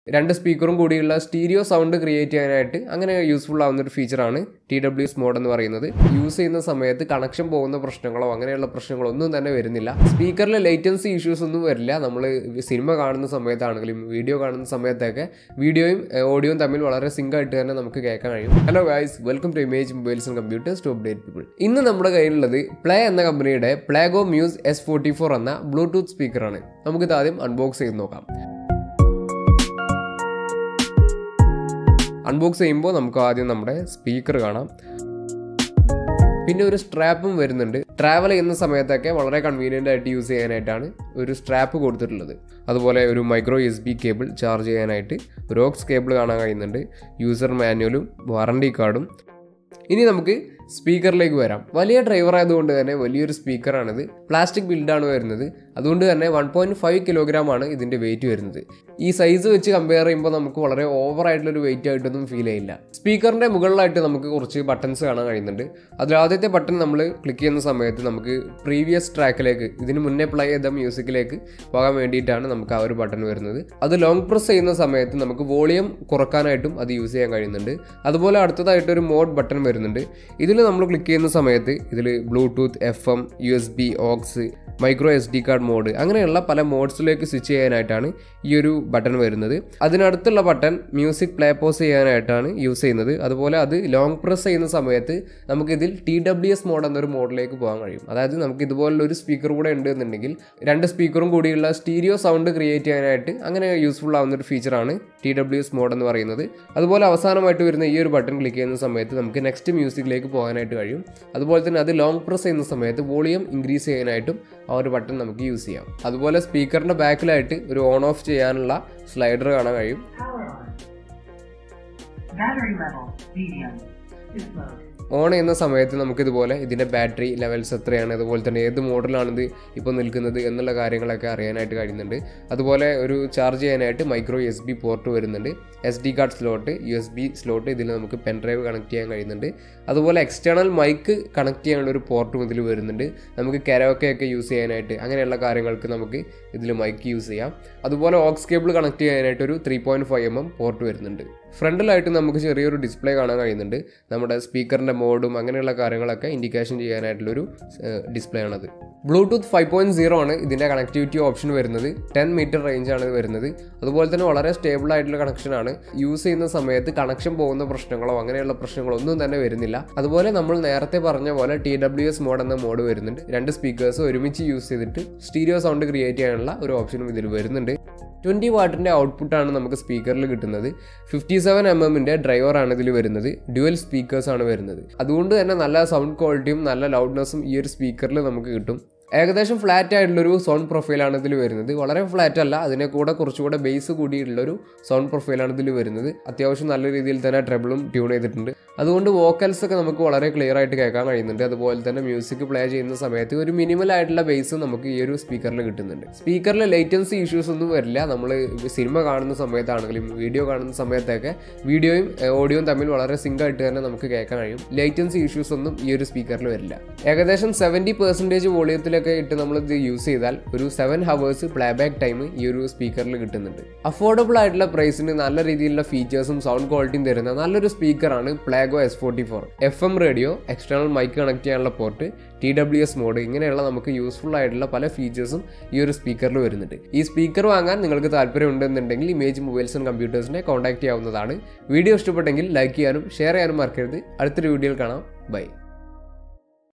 രണ്ട് സ്പീക്കറും കൂടിയുള്ള സ്റ്റീരിയോ സൗണ്ട് ക്രിയേറ്റ് ചെയ്യാനായിട്ട് അങ്ങനെ യൂസ്ഫുൾ ആവുന്ന ഒരു ഫീച്ചറാണ് ടി ഡബ്ല്യു എസ് മോഡ് എന്ന് പറയുന്നത് യൂസ് ചെയ്യുന്ന സമയത്ത് കണക്ഷൻ പോകുന്ന പ്രശ്നങ്ങളോ അങ്ങനെയുള്ള പ്രശ്നങ്ങളോ ഒന്നും തന്നെ വരുന്നില്ല സ്പീക്കറിൽ ലേറ്റൻസി ഇഷ്യൂസ് ഒന്നും വരില്ല നമ്മൾ സിനിമ കാണുന്ന സമയത്താണെങ്കിലും വീഡിയോ കാണുന്ന സമയത്തൊക്കെ വീഡിയോയും ഓഡിയോയും തമ്മിൽ വളരെ സിങ്ക് ആയിട്ട് തന്നെ നമുക്ക് കേൾക്കാൻ കഴിയും hello guys welcome to Image Mobiles and Computers to update people ഇന്ന് നമ്മുടെ കയ്യിലുള്ളത് പ്ലേ എന്ന കമ്പനിയുടെ Playgo Muse S forty four എന്ന ബ്ലൂടൂത്ത് സ്പീക്കറാണ് നമുക്കിത് ആദ്യം അൺബോക്സ് ചെയ്ത് നോക്കാം അൺബോക്സ് ചെയ്യുമ്പോൾ നമുക്ക് ആദ്യം നമ്മുടെ സ്പീക്കർ കാണാം പിന്നെ ഒരു സ്ട്രാപ്പും വരുന്നുണ്ട് ട്രാവൽ ചെയ്യുന്ന സമയത്തൊക്കെ വളരെ കൺവീനിയൻ്റ് ആയിട്ട് യൂസ് ചെയ്യാനായിട്ടാണ് ഒരു സ്ട്രാപ്പ് കൊടുത്തിട്ടുള്ളത് അതുപോലെ ഒരു micro S B cable charge ചെയ്യാനായിട്ട് ഒരു ഓക്സ് കേബിൾ കാണാൻ കഴിയുന്നുണ്ട് യൂസർ മാനുവലും വാറണ്ടി കാർഡും ഇനി നമുക്ക് സ്പീക്കറിലേക്ക് വരാം വലിയ ഡ്രൈവർ ആയതുകൊണ്ട് തന്നെ വലിയൊരു സ്പീക്കറാണിത് പ്ലാസ്റ്റിക് ബിൽഡാണ് വരുന്നത് അതുകൊണ്ട് തന്നെ വൺ പോയിൻറ്റ് ഫൈവ് കിലോഗ്രാം ആണ് ഇതിൻ്റെ വെയിറ്റ് വരുന്നത് ഈ സൈസ് വെച്ച് കമ്പയർ ചെയ്യുമ്പോൾ നമുക്ക് വളരെ ഓവർ ആയിട്ടുള്ളൊരു വെയിറ്റ് ആയിട്ടൊന്നും ഫീൽ ചെയ്യില്ല സ്പീക്കറിൻ്റെ മുകളിലായിട്ട് നമുക്ക് കുറച്ച് ബട്ടൺസ് കാണാൻ കഴിയുന്നുണ്ട് അതിൽ ആദ്യത്തെ ബട്ടൺ നമ്മൾ ക്ലിക്ക് ചെയ്യുന്ന സമയത്ത് നമുക്ക് പ്രീവിയസ് ട്രാക്കിലേക്ക് ഇതിന് മുന്നേ പ്ലേ ചെയ്ത മ്യൂസിക്കിലേക്ക് പോകാൻ വേണ്ടിയിട്ടാണ് നമുക്ക് ആ ഒരു ബട്ടൺ വരുന്നത് അത് ലോങ് പ്രസ് ചെയ്യുന്ന സമയത്ത് നമുക്ക് വോളിയം കുറക്കാനായിട്ടും അത് യൂസ് ചെയ്യാൻ കഴിയുന്നുണ്ട് അതുപോലെ അടുത്തതായിട്ട് ഒരു മോഡ് ബട്ടൺ വരുന്നുണ്ട് ഇതിൽ നമ്മൾ ക്ലിക്ക് ചെയ്യുന്ന സമയത്ത് ഇതിൽ bluetooth F M U S B aux micro S D card mode അങ്ങനെയുള്ള പല മോഡ്സിലേക്ക് സ്വിച്ച് ചെയ്യാനായിട്ടാണ് ഈ ഒരു ബട്ടൺ വരുന്നത് അതിനടുത്തുള്ള ബട്ടൺ മ്യൂസിക് പ്ലേ പോസ് ചെയ്യാനായിട്ടാണ് യൂസ് ചെയ്യുന്നത് അതുപോലെ അത് ലോങ് പ്രസ് ചെയ്യുന്ന സമയത്ത് നമുക്കിതിൽ ടി ഡബ്ല്യു എസ് മോഡ് എന്നൊരു മോഡിലേക്ക് പോകാൻ കഴിയും അതായത് നമുക്ക് ഇതുപോലുള്ള ഒരു സ്പീക്കർ കൂടെ ഉണ്ട് എന്നുണ്ടെങ്കിൽ രണ്ട് സ്പീക്കറും കൂടിയുള്ള സ്റ്റീരിയോ സൗണ്ട് ക്രിയേറ്റ് ചെയ്യാനായിട്ട് അങ്ങനെ യൂസ്ഫുൾ ആവുന്ന ഒരു ഫീച്ചറാണ് ടി ഡബ്ല്യു എസ് മോഡ് എന്ന് പറയുന്നത് അതുപോലെ അവസാനമായിട്ട് വരുന്ന ഈ ഒരു ബട്ടൺ ക്ലിക്ക് ചെയ്യുന്ന സമയത്ത് നമുക്ക് നെക്സ്റ്റ് മ്യൂസിക്കിലേക്ക് പോകാനായിട്ട് കഴിയും അതുപോലെ തന്നെ അത് ലോങ് പ്രസ് ചെയ്യുന്ന സമയത്ത് വോളിയം ഇൻക്രീസ് ചെയ്യാനായിട്ടും ആ ഒരു ബട്ടൺ നമുക്ക് യൂസ് ചെയ്യാം അതുപോലെ സ്പീക്കറിൻ്റെ ബാക്കിലായിട്ട് ഒരു ഓൺ ഓഫ് ചെയ്യാനുള്ള സ്ലൈഡർ കാണാൻ കഴിയും Power on. Battery level, medium. Is low. On ചെയ്യുന്ന സമയത്ത് നമുക്കിതുപോലെ ഇതിൻ്റെ ബാറ്ററി ലെവൽസ് എത്രയാണ് അതുപോലെ തന്നെ ഏത് മോഡലാണിത് ഇപ്പോൾ നിൽക്കുന്നത് എന്നുള്ള കാര്യങ്ങളൊക്കെ അറിയാനായിട്ട് കഴിയുന്നുണ്ട് അതുപോലെ ഒരു ചാർജ് ചെയ്യാനായിട്ട് മൈക്രോ എസ് ബി പോർട്ട് വരുന്നുണ്ട് S D card slot U S B slot ഇതിൽ നമുക്ക് പെൻ ഡ്രൈവ് കണക്ട് ചെയ്യാൻ കഴിയുന്നുണ്ട് അതുപോലെ എക്സ്റ്റേണൽ മൈക്ക് കണക്ട് ചെയ്യാനുള്ള ഒരു പോർട്ടും ഇതിൽ വരുന്നുണ്ട് നമുക്ക് കരോക്കെ ഒക്കെ യൂസ് ചെയ്യാനായിട്ട് അങ്ങനെയുള്ള കാര്യങ്ങൾക്ക് നമുക്ക് ഇതിൽ മൈക്ക് യൂസ് ചെയ്യാം അതുപോലെ ഓക്സ് കേബിൾ കണക്ട് ചെയ്യാനായിട്ട് ഒരു three point five M M port വരുന്നുണ്ട് ഫ്രണ്ടിലായിട്ട് നമുക്ക് ചെറിയൊരു ഡിസ്പ്ലേ കാണാൻ കഴിയുന്നുണ്ട് നമ്മുടെ സ്പീക്കറിൻ്റെ മോഡും അങ്ങനെയുള്ള കാര്യങ്ങളൊക്കെ ഇൻഡിക്കേഷൻ ചെയ്യാനായിട്ടുള്ളൊരു ഡിസ്പ്ലേ ആണത് ബ്ലൂടൂത്ത് ഫൈവ് പോയിൻറ്റ് സീറോ ആണ് ഇതിൻ്റെ കണക്ടിവിറ്റി ഓപ്ഷൻ വരുന്നത് ടെൻ മീറ്റർ റേഞ്ച് ആണ് ഇത് വരുന്നത് അതുപോലെ തന്നെ വളരെ സ്റ്റേബിൾ ആയിട്ടുള്ള കണക്ഷനാണ് യൂസ് ചെയ്യുന്ന സമയത്ത് കണക്ഷൻ പോകുന്ന പ്രശ്നങ്ങളോ അങ്ങനെയുള്ള പ്രശ്നങ്ങളോ ഒന്നും തന്നെ വരുന്നില്ല അതുപോലെ നമ്മൾ നേരത്തെ പറഞ്ഞ പോലെ ടി ഡബ്ല്യു എസ് മോഡ് എന്ന മോഡ് വരുന്നുണ്ട് രണ്ട് സ്പീക്കേഴ്സ് ഒരുമിച്ച് യൂസ് ചെയ്തിട്ട് സ്റ്റീരിയോ സൗണ്ട് ക്രിയേറ്റ് ചെയ്യാനുള്ള ഒരു ഓപ്ഷനും ഇതിൽ വരുന്നുണ്ട് ട്വൻറ്റി വാട്ടിൻ്റെ ഔട്ട്പുട്ടാണ് നമുക്ക് സ്പീക്കറിൽ കിട്ടുന്നത് ഫിഫ്റ്റി സെവൻ എം എമ്മിൻ്റെ ഡ്രൈവറാണ് ഇതിൽ വരുന്നത് ഡ്യുവൽ സ്പീക്കേഴ്സാണ് വരുന്നത് അതുകൊണ്ട് തന്നെ നല്ല സൗണ്ട് ക്വാളിറ്റിയും നല്ല ലൗഡ്നെസ്സും ഈ ഒരു സ്പീക്കറിൽ നമുക്ക് കിട്ടും ഏകദേശം ഫ്ലാറ്റ് ആയിട്ടുള്ളൊരു സൗണ്ട് പ്രൊഫൈലാണ് ഇതിൽ വരുന്നത് വളരെ ഫ്ലാറ്റ് അല്ല അതിനെ കൂടെ കുറച്ചുകൂടെ ബേസ് കൂടിയുള്ളൊരു സൗണ്ട് പ്രൊഫൈലാണ് ഇതിൽ വരുന്നത് അത്യാവശ്യം നല്ല രീതിയിൽ തന്നെ ട്രബിളും ട്യൂൺ ചെയ്തിട്ടുണ്ട് അതുകൊണ്ട് വോക്കൽസ് ഒക്കെ നമുക്ക് വളരെ ക്ലിയർ ആയിട്ട് കേൾക്കാൻ കഴിയുന്നുണ്ട് അതുപോലെ തന്നെ മ്യൂസിക് പ്ലേ ചെയ്യുന്ന സമയത്ത് ഒരു മിനിമൽ ആയിട്ടുള്ള ബേസ് നമുക്ക് ഈ ഒരു സ്പീക്കറിൽ കിട്ടുന്നുണ്ട് സ്പീക്കറിൽ ലേറ്റൻസി ഇഷ്യൂസ് ഒന്നും വരില്ല നമ്മൾ സിനിമ കാണുന്ന സമയത്താണെങ്കിലും വീഡിയോ കാണുന്ന സമയത്തൊക്കെ വീഡിയോയും ഓഡിയോയും തമ്മിൽ വളരെ സിങ്ക് ആയിട്ട് തന്നെ നമുക്ക് കേൾക്കാൻ കഴിയും ലേറ്റൻസി ഇഷ്യൂസ് ഒന്നും ഈ ഒരു സ്പീക്കറിൽ വരില്ല ഏകദേശം സെവൻറ്റി പെർസെൻറ്റേജ് വോളിയത്തിലൊക്കെ ഇട്ട് നമ്മൾ ഇത് യൂസ് ചെയ്താൽ ഒരു seven hours playback time ഈ ഒരു സ്പീക്കറിൽ കിട്ടുന്നുണ്ട് അഫോർഡബിൾ ആയിട്ടുള്ള പ്രൈസിന് നല്ല രീതിയിലുള്ള ഫീച്ചേഴ്സും സൗണ്ട് ക്വാളിറ്റിയും തരുന്ന നല്ലൊരു സ്പീക്കറാണ് Playgo S forty four F M radio external mic connect ചെയ്യാനുള്ള port T W S mode ഇങ്ങനെയുള്ള നമുക്ക് യൂസ്ഫുൾ ആയിട്ടുള്ള പല ഫീച്ചേഴ്സും ഈ ഒരു സ്പീക്കറിൽ വരുന്നുണ്ട് ഈ സ്പീക്കർ വാങ്ങാൻ നിങ്ങൾക്ക് താല്പര്യം ഉണ്ടെന്നുണ്ടെങ്കിൽ ഇമേജ് മൊബൈൽസ് ആൻഡ് കമ്പ്യൂട്ടേഴ്സിനെ കോൺടാക്ട് ചെയ്യാവുന്നതാണ് വീഡിയോ ഇഷ്ടപ്പെട്ടെങ്കിൽ ലൈക്ക് ചെയ്യാനും ഷെയർ ചെയ്യാനും മറക്കരുത് അടുത്തൊരു വീഡിയോയിൽ കാണാം ബൈ